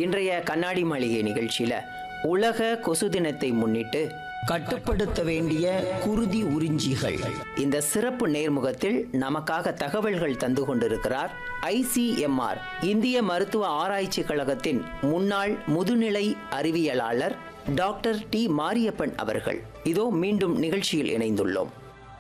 இன்றைய கண்ணாடி மாளிகை நிகழ்ச்சியில உலக கொசு தினத்தை முன்னிட்டு கட்டுப்படுத்த வேண்டிய குருதி உறிஞ்சிகள் இந்த சிறப்பு நேர்முகத்தில் நமக்காக தகவல்கள் தந்து கொண்டிருக்கிறார் ஐசிஎம்ஆர் இந்திய மருத்துவ ஆராய்ச்சி கழகத்தின் முன்னாள் முதுநிலை அறிவியலாளர் டாக்டர் டி மாரியப்பன் அவர்கள் இதோ மீண்டும் நிகழ்ச்சியில் இணைந்துள்ளோம்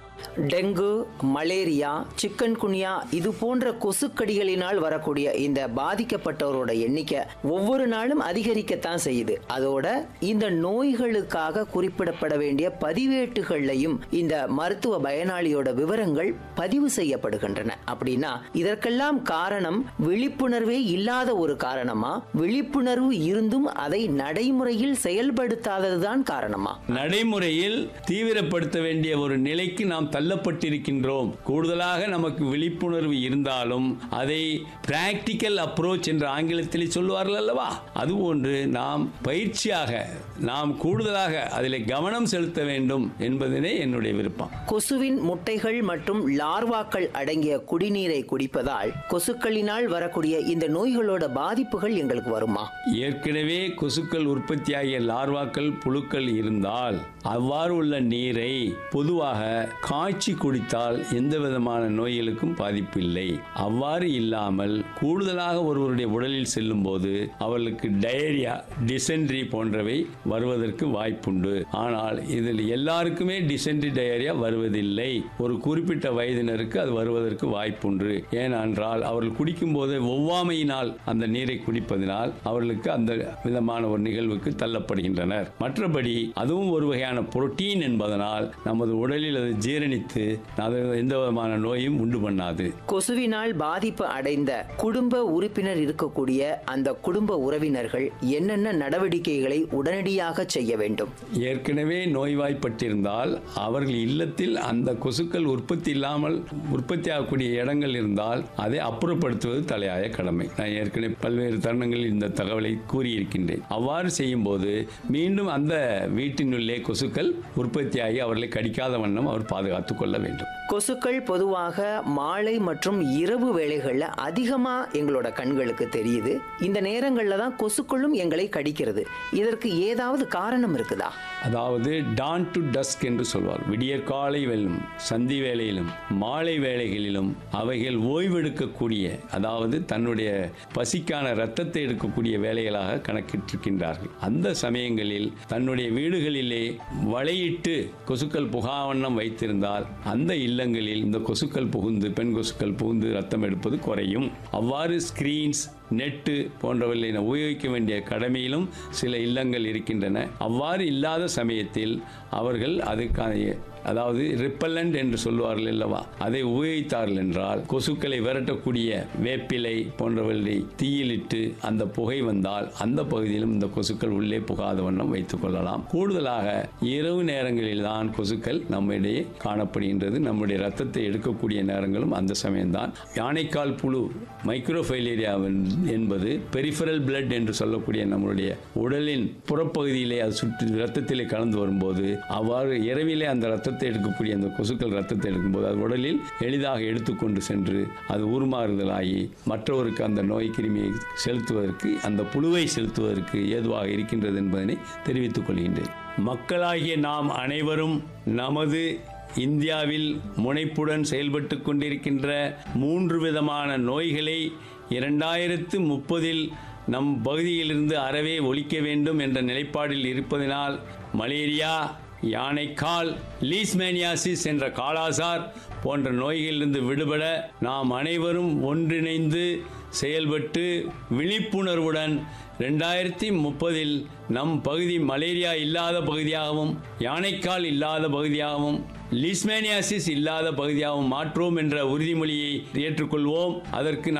டெங்கு மலேரியா சிக்கன் குனியா இது போன்ற கொசுக்கடிகளினால் வரக்கூடிய இந்த பாதிக்கப்பட்டவரோட எண்ணிக்கை ஒவ்வொரு நாளும் அதிகரிக்கத்தான் செய்யுது அதோட இந்த நோய்களுக்காக குறிப்பிடப்பட வேண்டிய பதிவேட்டுகள்லையும் இந்த மருத்துவ பயனாளியோட விவரங்கள் பதிவு செய்யப்படுகின்றன அப்படின்னா இதற்கெல்லாம் காரணம் விழிப்புணர்வே இல்லாத ஒரு காரணமா விழிப்புணர்வு இருந்தும் அதை நடைமுறையில் செயல்படுத்தாததுதான் காரணமா நடைமுறையில் தீவிரப்படுத்த வேண்டிய ஒரு நிலைக்கு நாம் தள்ளப்பட்டிருக்கின்றோம் கூடுதலாக நமக்கு விழிப்புணர்வு இருந்தாலும் அதை பிராக்டிக்கல் அப்ரோச் என்ற ஆங்கிலத்தில் சொல்லுவார்கள் அல்லவா அதுபோன்று நாம் பயிற்சியாக நாம் கூடுதலாக அதில் கவனம் செலுத்த வேண்டும் என்பதனே என்னுடைய விருப்பம் கொசுவின் முட்டைகள் மற்றும் லார்வாக்கள் அடங்கிய குடிநீரை குடிப்பதால் கொசுக்களினால் வரக்கூடிய இந்த நோய்களோட பாதிப்புகள் எங்களுக்கு வருமா ஏற்கனவே கொசுக்கள் உற்பத்தியாகிய லார்வாக்கள் புழுக்கள் இருந்தால் அவ்வாறு உள்ள நீரை பொதுவாக காய்ச்சி குடித்தால் எந்த விதமான நோய்களுக்கும் பாதிப்பு இல்லை அவ்வாறு இல்லாமல் கூடுதலாக ஒருவருடைய உடலில் செல்லும் போது அவர்களுக்கு டயரியா டிசென்ட்ரி போன்றவை வருவதற்கு வாய்ப்புண்டு ஆனால் இதில் எல்லாருக்குமே டிசென்ட்ரி டயரியா வருவதில்லை ஒரு குறிப்பிட்ட வயதினருக்கு அது வருவதற்கு வாய்ப்புண்டு ஏனென்றால் அவர்கள் குடிக்கும் போது ஒவ்வாமையினால் அந்த நீரை குடிப்பதனால் அவர்களுக்கு அந்த விதமான ஒரு நிகழ்வுக்கு தள்ளப்படுகின்றனர் மற்றபடி அதுவும் ஒரு வகையான புரோட்டீன் என்பதனால் நமது உடலில் அது ஜீரணித்து அது எந்த விதமான நோயும் உண்டு பண்ணாது கொசுவினால் பாதிப்பு அடைந்த குடும்ப உறுப்பினர் இருக்கக்கூடிய அந்த குடும்ப உறவினர்கள் என்னென்ன நடவடிக்கைகளை உடனடியாக செய்ய வேண்டும் ஏற்கனவே நோய்வாய்ப்பட்டிருந்தால் அவர்கள் இல்லத்தில் அந்த கொசுக்கள் உற்பத்தி இல்லாமல் உற்பத்தி ஆகக்கூடிய இடங்கள் இருந்தால் அதை அப்புறப்படுத்துவது தலையாய கடமை நான் ஏற்கனவே பல்வேறு தருணங்களில் இந்த தகவலை கூறியிருக்கின்றேன் அவ்வாறு செய்யும்போது மீண்டும் அந்த வீட்டினுள்ளே கொசுக்கள் உற்பத்தியாகி அவர்களை கடிக்காத வண்ணம் அவர் பாதுகாத்துக் கொள்ள வேண்டும் கொசுக்கள் பொதுவாக மாலை மற்றும் இரவு வேளைகளில் அதிகமா எங்களோட கண்களுக்கு தெரியுது இந்த நேரங்களில் தான் கொசுக்களும் எங்களை கடிக்கிறது இதற்கு ஏதாவது காரணம் இருக்குதா அதாவது டான் டு டஸ்க் என்று சொல்வார் விடியற் காலை வெல்லும் சந்தி வேளையிலும் மாலை வேளைகளிலும் அவைகள் ஓய்வெடுக்கக்கூடிய அதாவது தன்னுடைய பசிக்கான இரத்தத்தை எடுக்கக்கூடிய வேலைகளாக கணக்கிட்டிருக்கின்றார்கள் அந்த சமயங்களில் தன்னுடைய வீடுகளிலே வலையிட்டு கொசுக்கள் புகாவண்ணம் வைத்திருந்தால் அந்த இல்லங்களில் இந்த கொசுக்கள் புகுந்து பெண் கொசுக்கள் புகுந்து ரத்தம் எடுப்பது குறையும் அவ்வாறு ஸ்கிரீன்ஸ் நெட்டு போன்றவற்றை உபயோகிக்க வேண்டிய கடமையிலும் சில இல்லங்கள் இருக்கின்றன அவ்வாறு இல்லாத சமயத்தில் அவர்கள் அதுக்கான அதாவது ரிப்பல்லண்ட் என்று சொல்லுவார்கள் அல்லவா அதை உபயோகித்தார்கள் என்றால் கொசுக்களை விரட்டக்கூடிய வேப்பிலை போன்றவற்றை தீயிலிட்டு அந்த புகை வந்தால் அந்த பகுதியிலும் இந்த கொசுக்கள் உள்ளே புகாத வண்ணம் வைத்துக் கொள்ளலாம் கூடுதலாக இரவு நேரங்களில் தான் கொசுக்கள் நம்மிடையே காணப்படுகின்றது நம்முடைய ரத்தத்தை எடுக்கக்கூடிய நேரங்களும் அந்த சமயம்தான் யானைக்கால் புழு மைக்ரோஃபைலேரியா என்பது பெரிஃபரல் பிளட் என்று சொல்லக்கூடிய நம்மளுடைய உடலின் புறப்பகுதியிலே அது சுற்றி ரத்தத்திலே கலந்து வரும்போது அவ்வாறு இரவிலே அந்த ரத்தத்தை எடுக்கக்கூடிய அந்த கொசுக்கள் ரத்தத்தை எடுக்கும்போது அது உடலில் எளிதாக எடுத்துக்கொண்டு சென்று அது உருமாறுதலாகி மற்றவருக்கு அந்த நோய் கிருமியை செலுத்துவதற்கு அந்த புழுவை செலுத்துவதற்கு ஏதுவாக இருக்கின்றது என்பதனை தெரிவித்துக் கொள்கின்றேன் மக்களாகிய நாம் அனைவரும் நமது இந்தியாவில் முனைப்புடன் செயல்பட்டு கொண்டிருக்கின்ற மூன்று விதமான நோய்களை இரண்டாயிரத்து முப்பதில் நம் பகுதியிலிருந்து அறவே ஒழிக்க வேண்டும் என்ற நிலைப்பாடில் இருப்பதனால் மலேரியா யானைக்கால் லீஸ்மேனியாசிஸ் என்ற காலாசார் போன்ற நோய்களிலிருந்து விடுபட நாம் அனைவரும் ஒன்றிணைந்து செயல்பட்டு விழிப்புணர்வுடன் ரெண்டாயிரத்தி முப்பதில் நம் பகுதி மலேரியா இல்லாத பகுதியாகவும் யானைக்கால் இல்லாத பகுதியாகவும் லிஸ்மேனியாசிஸ் இல்லாத பகுதியாகவும் மாற்றுவோம் என்ற உறுதிமொழியை ஏற்றுக்கொள்வோம் அதற்கு